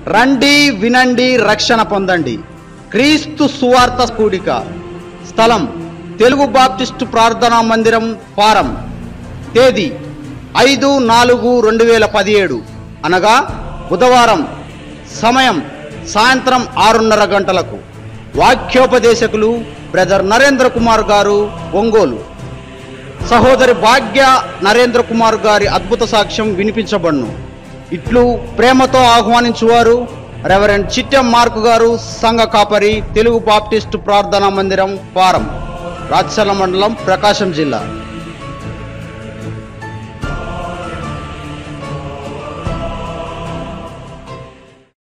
రండి వినండి రక్షణ పొందండి క్రీస్తు సువార్త కూడిక స్థలం తెలుగు బాప్టిస్టు ప్రార్థనా మందిరం ఫారం తేదీ ఐదు నాలుగు రెండు వేల పదిహేడు అనగా బుధవారం సమయం సాయంత్రం ఆరున్నర గంటలకు వాక్యోపదేశకులు బ్రదర్ నరేంద్ర కుమార్ గారు ఒంగోలు సహోదరి భాగ్య నరేంద్ర కుమార్ గారి అద్భుత సాక్ష్యం వినిపించబడును ఇట్లు ప్రేమతో ఆహ్వానించువారు రెవరెండ్ చిట్టెం మార్కు గారు సంఘ కాపరి తెలుగు బాప్టిస్టు ప్రార్థనా మందిరం ఫారం రాజశాల మండలం ప్రకాశం జిల్లా